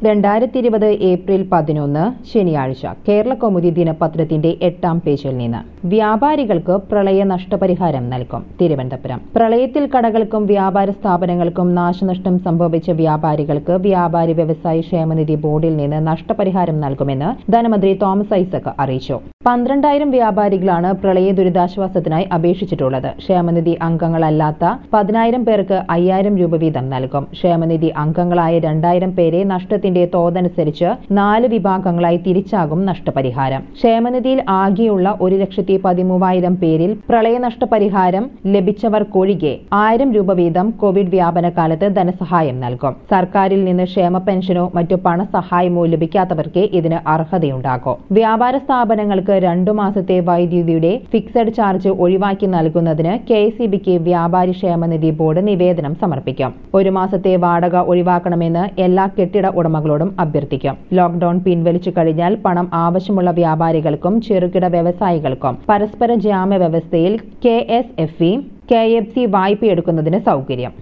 രണ്ടായിരത്തി ഇരുപത് ഏപ്രിൽ പതിനൊന്ന് ശനിയാഴ്ച കേരള കൗമുദി ദിനപത്രത്തിന്റെ എട്ടാം പേജിൽ നിന്ന് വ്യാപാരികൾക്ക് പ്രളയ നഷ്ടപരിഹാരം നൽകും തിരുവനന്തപുരം പ്രളയത്തിൽ കടകൾക്കും വ്യാപാര സ്ഥാപനങ്ങൾക്കും നാശനഷ്ടം സംഭവിച്ച വ്യാപാരികൾക്ക് വ്യാപാരി വ്യവസായി ക്ഷേമനിധി ബോർഡിൽ നിന്ന് നഷ്ടപരിഹാരം നൽകുമെന്ന് ധനമന്ത്രി തോമസ് ഐസക് അറിയിച്ചു പന്ത്രണ്ടായിരം വ്യാപാരികളാണ് പ്രളയ ദുരിതാശ്വാസത്തിനായി അപേക്ഷിച്ചിട്ടുള്ളത് ക്ഷേമനിധി അംഗങ്ങളല്ലാത്ത പതിനായിരം പേർക്ക് അയ്യായിരം രൂപ വീതം നൽകും ക്ഷേമനിധി അംഗങ്ങളായ രണ്ടായിരം പേരെ നഷ്ടത്തിന്റെ തോതനുസരിച്ച് നാല് വിഭാഗങ്ങളായി തിരിച്ചാകും നഷ്ടപരിഹാരം ക്ഷേമനിധിയിൽ ആകെയുള്ള ഒരു ലക്ഷത്തി പതിമൂവായിരം പേരിൽ പ്രളയ നഷ്ടപരിഹാരം ലഭിച്ചവർക്കൊഴികെ ആയിരം രൂപ വീതം കോവിഡ് വ്യാപന കാലത്ത് ധനസഹായം നൽകും സർക്കാരിൽ നിന്ന് ക്ഷേമ പെൻഷനോ മറ്റു പണസഹായമോ ലഭിക്കാത്തവർക്ക് ഇതിന് അർഹതയുണ്ടാകും വ്യാപാര സ്ഥാപനങ്ങൾക്ക് രണ്ടു മാസത്തെ വൈദ്യുതിയുടെ ഫിക്സഡ് ചാർജ് ഒഴിവാക്കി നൽകുന്നതിന് കെ എസ് വ്യാപാരി ക്ഷേമനിധി ബോർഡ് നിവേദനം സമർപ്പിക്കും ഒരു മാസത്തെ വാടക ഒഴിവാക്കണമെന്ന് എല്ലാ കെട്ടിട ഉടമകളോടും അഭ്യർത്ഥിക്കും ലോക്ഡൌൺ പിൻവലിച്ചു കഴിഞ്ഞാൽ പണം ആവശ്യമുള്ള വ്യാപാരികൾക്കും ചെറുകിട വ്യവസായികൾക്കും പരസ്പര ജാമ്യ വ്യവസ്ഥയിൽ K S F E K F C വായ്പയെടുക്കുന്നതിന് സൗകര്യം